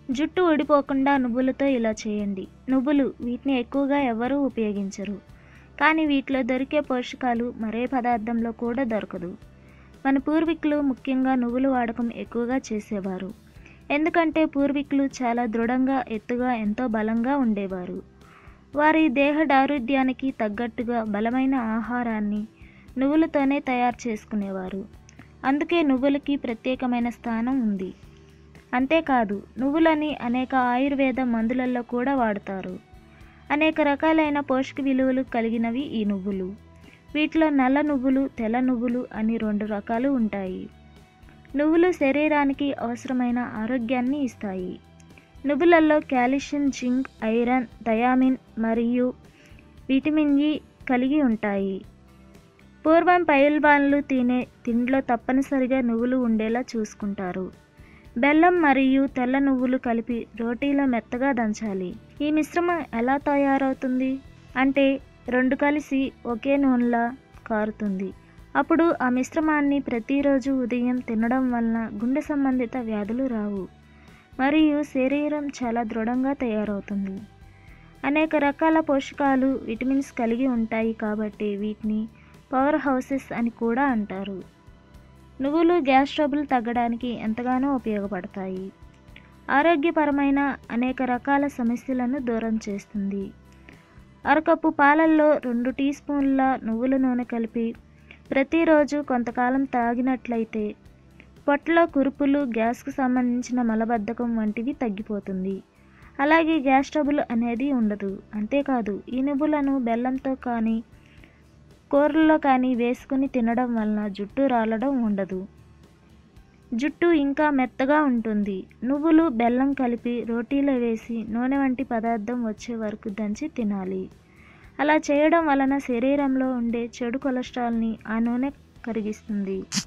జుట్టు ఊడిపోకుండా నువ్వులతో ఇలా చేయండి నువ్వులు వీటిని ఎక్కువగా ఎవరూ ఉపయోగించరు కానీ వీటిలో దొరికే పోషకాలు మరే పదార్థంలో కూడా దొరకదు మన పూర్వీకులు ముఖ్యంగా నువ్వుల వాడకం ఎక్కువగా చేసేవారు ఎందుకంటే పూర్వీకులు చాలా దృఢంగా ఎత్తుగా ఎంతో బలంగా ఉండేవారు వారి దేహ దారుఢ్యానికి తగ్గట్టుగా బలమైన ఆహారాన్ని నువ్వులతోనే తయారు చేసుకునేవారు అందుకే నువ్వులకి ప్రత్యేకమైన స్థానం ఉంది అంతేకాదు నువ్వులని అనేక ఆయుర్వేద మందులలో కూడా వాడతారు అనేక రకాలైన పోషక విలువలు కలిగినవి ఈ నువ్వులు వీటిలో నల్ల నువ్వులు తెల్ల నువ్వులు అని రెండు రకాలు ఉంటాయి నువ్వులు శరీరానికి అవసరమైన ఆరోగ్యాన్ని ఇస్తాయి నువ్వులలో కాల్షియం జింక్ ఐరన్ థయామిన్ మరియు విటమిన్ ఇ కలిగి ఉంటాయి పూర్వం పైల్వాన్లు తినే తిండిలో తప్పనిసరిగా నువ్వులు ఉండేలా చూసుకుంటారు బెల్లం మరియు తెల్ల నువ్వులు కలిపి రోటీలో మెత్తగా దంచాలి ఈ మిశ్రమం ఎలా తయారవుతుంది అంటే రెండు కలిసి ఒకే నూనెలా కారుతుంది అప్పుడు ఆ మిశ్రమాన్ని ప్రతిరోజు ఉదయం తినడం వలన గుండె సంబంధిత వ్యాధులు రావు మరియు శరీరం చాలా దృఢంగా తయారవుతుంది అనేక రకాల పోషకాలు విటమిన్స్ కలిగి ఉంటాయి కాబట్టి వీటిని పవర్ హౌసెస్ అని కూడా అంటారు నువ్వులు గ్యాస్ ట్రబుల్ తగ్గడానికి ఎంతగానో ఉపయోగపడతాయి ఆరోగ్యపరమైన అనేక రకాల సమస్యలను దూరం చేస్తుంది అరకప్పు పాలల్లో రెండు టీ స్పూన్ల నువ్వుల నూనె కలిపి ప్రతిరోజు కొంతకాలం తాగినట్లయితే పొట్టలో కురుపులు గ్యాస్కు సంబంధించిన మలబద్ధకం వంటివి తగ్గిపోతుంది అలాగే గ్యాస్ ట్రబుల్ అనేది ఉండదు అంతేకాదు ఈ నువ్వులను బెల్లంతో కానీ కూరల్లో కానీ వేసుకుని తినడం వలన జుట్టు రాలడం ఉండదు జుట్టు ఇంకా మెత్తగా ఉంటుంది నువ్వులు బెల్లం కలిపి రోటీలో వేసి నూనె వంటి పదార్థం వచ్చే వరకు దంచి తినాలి అలా చేయడం వలన శరీరంలో ఉండే చెడు కొలెస్ట్రాల్ని ఆ నూనె కరిగిస్తుంది